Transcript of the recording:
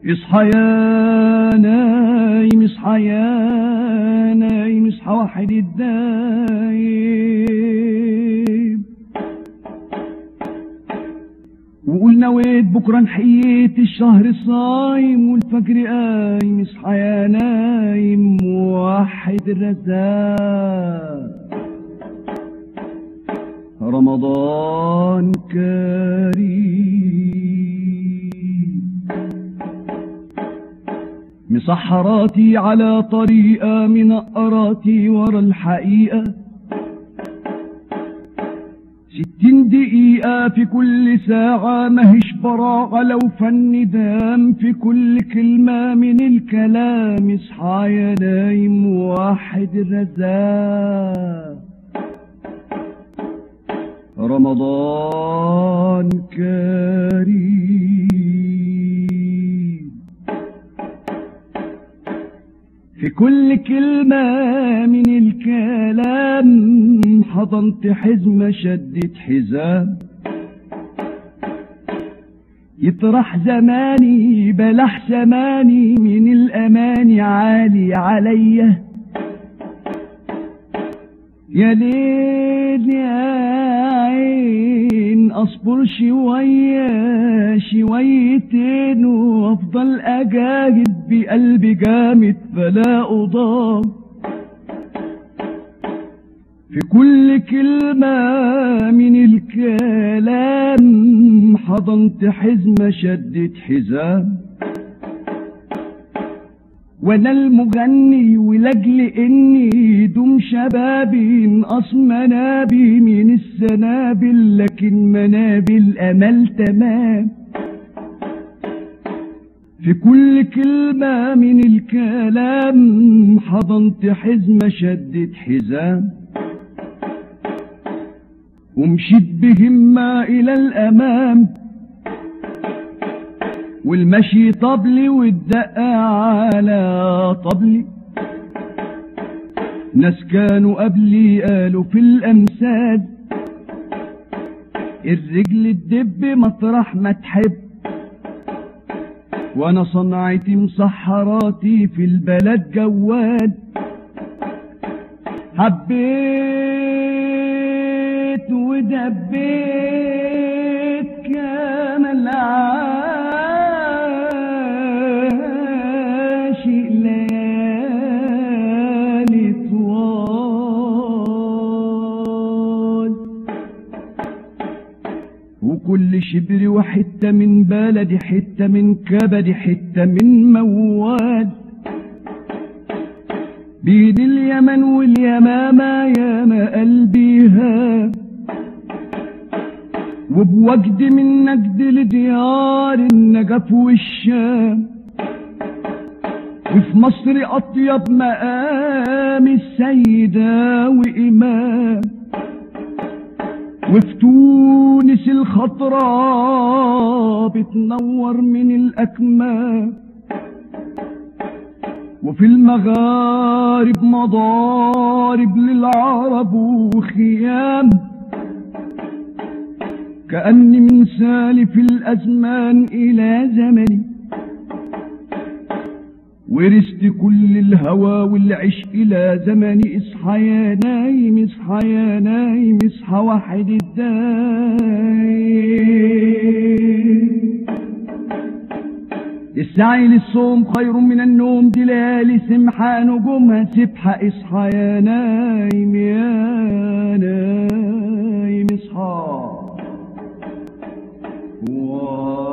اصحى يا نايم اصحى يا نايم اصحى واحد الدايم وقول نويت بكرة نحييت الشهر صايم والفجر قايم اصحى يا نايم وحد الرزاق رمضان كريم مسحراتي على طريقة منقراتي ورا الحقيقة ستين دقيقة في كل ساعة ماهيش براعة لو فن دام في كل كلمة من الكلام اصحى يا نايم واحد الرزاق رمضان كريم في كل كلمة من الكلام حضنت حزمة شدت حزام يطرح زماني بلح زماني من الأماني عالي عليا يا ليل يا عين اصبر شوية شويتين وافضل اجاهد بقلبي جامد فلا اضام في كل كلمة من الكلام حضنت حزمة شدت حزام وانا المغني ولاجل اني دوم شبابي نقص منابي من السنابل لكن منابل امل تمام في كل كلمة من الكلام حضنت حزمة شدت حزام ومشيت بهمة إلى الأمام والمشي طبلي والدقة على طبلي ناس كانوا قبلي قالوا في الأمثال الرجل تدب مطرح ما تحب وانا صنعتي مسحراتي في البلد جوال حبيت ودبيت كامل عاشق ليالي طوال وكل شبر وحتة من بلدي حتة من كبدي حتة من موال بيد اليمن واليمامة ياما قلبي هاب وبوجد من نجد لديار النجف والشام وفي مصر أطيب مقام السيدة وإمام وفي تونس الخضراء بتنور من الأكمام وفي المغارب مضارب للعرب وخيام كأني من سالف الأزمان إلى زمني ورثت كل الهوى والعشق إلى زمني اصحى يا نايم اصحى يا نايم اصحى واحد الدايم السعي للصوم خير من النوم دي ليالي سمحة نجومها سبحة اصحى يا نايم يا نايم اصحى